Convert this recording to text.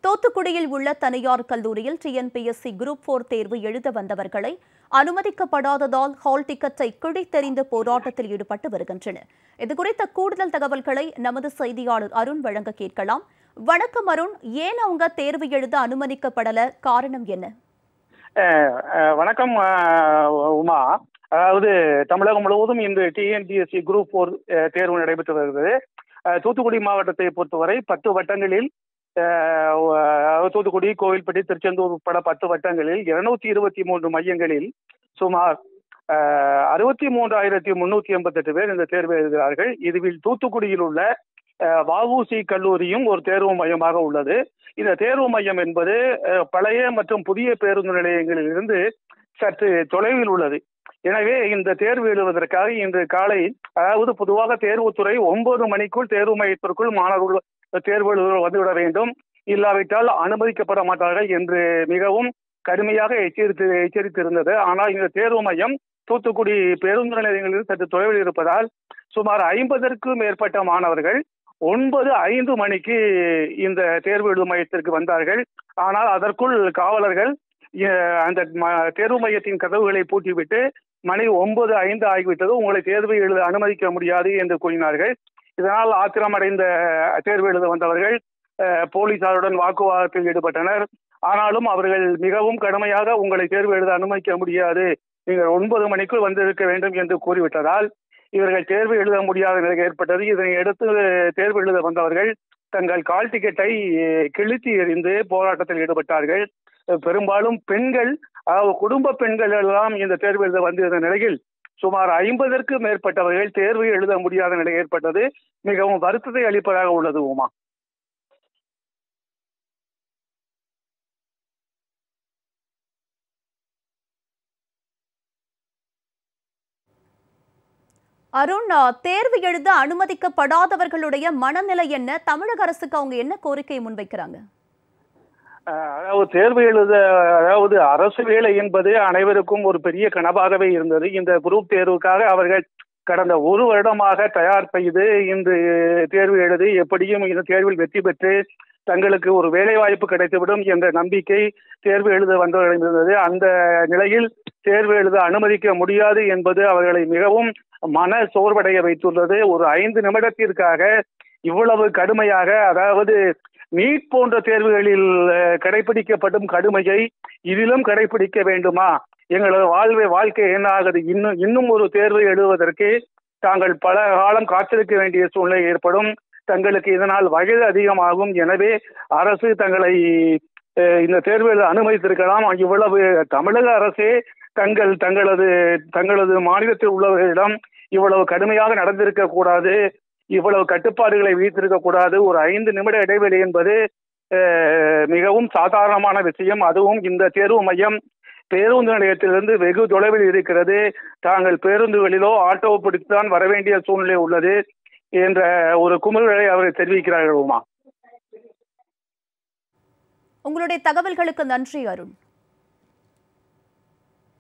தூத்துக்குடியில் உள்ள தனியார் கல்லூரியில் டிஎன்பிஎஸ்சி குரூப் போர் தேர்வு எழுத வந்தவர்களை அனுமதிக்கப்படாததால் ஹால் டிக்கெட்டை கிழித்தெறிந்து போராட்டத்தில் ஈடுபட்டு வருகின்றனர் இதுகுறித்த கூடுதல் தகவல்களை நமது செய்தியாளர் அருண் வழங்க கேட்கலாம் வணக்கம் அருண் ஏன் அவங்க தேர்வு எழுத அனுமதிக்கப்படல காரணம் என்ன அஹ் அஹ் வணக்கம் அஹ் உமா அதாவது தமிழகம் முழுவதும் இன்று டிஎன்பிஎஸ்சி குரூப் போர் தேர்வு நடைபெற்று வருகிறது அஹ் தூத்துக்குடி மாவட்டத்தை பொறுத்தவரை பத்து வட்டங்களில் அஹ் அஹ் தூத்துக்குடி கோவில்பட்டி திருச்செந்தூர் உட்பட பத்து வட்டங்களில் இருநூத்தி இருபத்தி மூன்று மையங்களில் சுமார் அறுபத்தி மூன்றாயிரத்தி முன்னூத்தி எண்பத்தெட்டு பேர் இந்த தேர்வு எழுதுகிறார்கள் இதுவில் தூத்துக்குடியில் உள்ள அஹ், வஉசி கல்லூரியும் ஒரு தேர்வு மையமாக உள்ளது இந்த தேர்வு மையம் என்பது அஹ், பழைய மற்றும் புதிய பேருந்து நிலையங்களில் இருந்து சற்று தொலைவில் உள்ளது எனவே இந்த தேர்வு எழுதுவதற்காக இன்று காலை அதாவது பொதுவாக தேர்வுத்துறை ஒன்பது மணிக்குள் தேர்வு மையத்திற்குள் மாணவர்கள் தேர்வு எழுத வந்துவிட வேண்டும் இல்லாவிட்டால் அனுமதிக்கப்பட மாட்டார்கள் என்று மிகவும் கடுமையாக எச்சரித்து எச்சரித்திருந்தது ஆனால் இந்த தேர்வு மையம் தூத்துக்குடி பேருந்து நிலையங்களில் சற்று தொலைவில் இருப்பதால் சுமார் ஐம்பதற்கும் மேற்பட்ட மாணவர்கள் ஒன்பது ஐந்து மணிக்கு இந்த தேர்வு எழுதும் மையத்திற்கு வந்தார்கள் ஆனால் அதற்குள் காவலர்கள் அஹ், அந்த ம- தேர்வு மையத்தின் கதவுகளை பூட்டிவிட்டு மணி ஒன்பது ஐந்து ஆகிவிட்டது உங்களை தேர்வு எழுத அனுமதிக்க முடியாது என்று கூறினார்கள் இதனால் ஆத்திரமடைந்த தேர்வு எழுத வந்தவர்கள் அஹ், போலீசாருடன் வாக்குவாதத்தில் ஈடுபட்டனர் ஆனாலும் அவர்கள் மிகவும் கடுமையாக உங்களை தேர்வு எழுத அனுமதிக்க முடியாது நீங்கள் ஒன்பது மணிக்குள் வந்திருக்க வேண்டும் என்று கூறிவிட்டதால் இவர்கள் தேர்வு எழுத முடியாத நிலை ஏற்பட்டது இதனை அடுத்து தேர்வு எழுத வந்தவர்கள் தங்கள் கால் டிக்கெட்டை அஹ், கிழித்து எறிந்து போராட்டத்தில் ஈடுபட்டார்கள் அஹ், பெரும்பாலும் பெண்கள் அதாவது குடும்ப பெண்கள் எல்லாம் இந்த தேர்வு எழுத வந்திருந்த நிலையில் சுமார் ஐம்பதற்கு மேற்பட்டவர்கள் தேர்வு எழுத முடியாத நிலை ஏற்பட்டது மிகவும் வருத்தத்தை அளிப்பதாக உள்ளது உமா அருண் ஆ, தேர்வு எழுத அனுமதிக்கப்படாதவர்களுடைய மனநிலை என்ன தமிழக அரசுக்கு அவங்க என்ன கோரிக்கையை முன்வைக்கிறாங்க அஹ் அதாவது தேர்வு எழுத அதாவது அரசு வேலை என்பது அனைவருக்கும் ஒரு பெரிய கனவாகவே இருந்தது இந்த குரூப் தேர்வுக்காக அவர்கள் கடந்த ஒரு வருடமாக தயார் செய்து இன்று தேர்வு எழுதி எப்படியும் இந்த தேர்வில் வெற்றி பெற்று தங்களுக்கு ஒரு வேலை வாய்ப்பு கிடைத்துவிடும் என்ற நம்பிக்கை தேர்வு எழுத வந்தவர்களிடம் இருந்தது அந்த நிலையில் தேர்வு எழுத அனுமதிக்க முடியாது என்பது அவர்களை மிகவும் மன சோர்வடைய வைத்துள்ளது ஒரு ஐந்து நிமிடத்திற்காக இவ்வளவு கடுமையாக அதாவது நீட் போன்ற தேர்வுகளில் அஹ், கடைபிடிக்கப்படும் கடுமையை இதிலும் கடைபிடிக்க வேண்டுமா எங்களது வாழ்வை வாழ்க்கை என்ன ஆகுது இன்னும் இன்னும் ஒரு தேர்வு எழுதுவதற்கு தாங்கள் பல காலம் காத்திருக்க வேண்டிய சூழ்நிலை ஏற்படும் தங்களுக்கு இதனால் வயது அதிகமாகும் எனவே அரசு தங்களை அஹ், இந்த தேர்வில் அனுமதித்திருக்கலாம் இவ்வளவு தமிழக அரசே தங்கள் தங்களது தங்களது மாநிலத்தில் உள்ளவர்களிடம் இவ்வளவு கடுமையாக நடந்திருக்க கூடாது இவ்வளவு கட்டுப்பாடுகளை விதித்திருக்க கூடாது ஒரு ஐந்து நிமிட இடைவெளி என்பது அஹ், மிகவும் சாதாரணமான விஷயம் அதுவும் இந்த தேர்வு மையம் பேருந்து நிலையத்திலிருந்து வெகு தொலைவில் இருக்கிறது தாங்கள் பேருந்துகளிலோ ஆட்டோ பிடித்துதான் வர வேண்டிய சூழ்நிலை உள்ளது என்ற ஒரு குமுறலை அவர்கள் தெரிவிக்கிறார்கள் உமா உங்களுடைய தகவல்களுக்கு நன்றி அருண்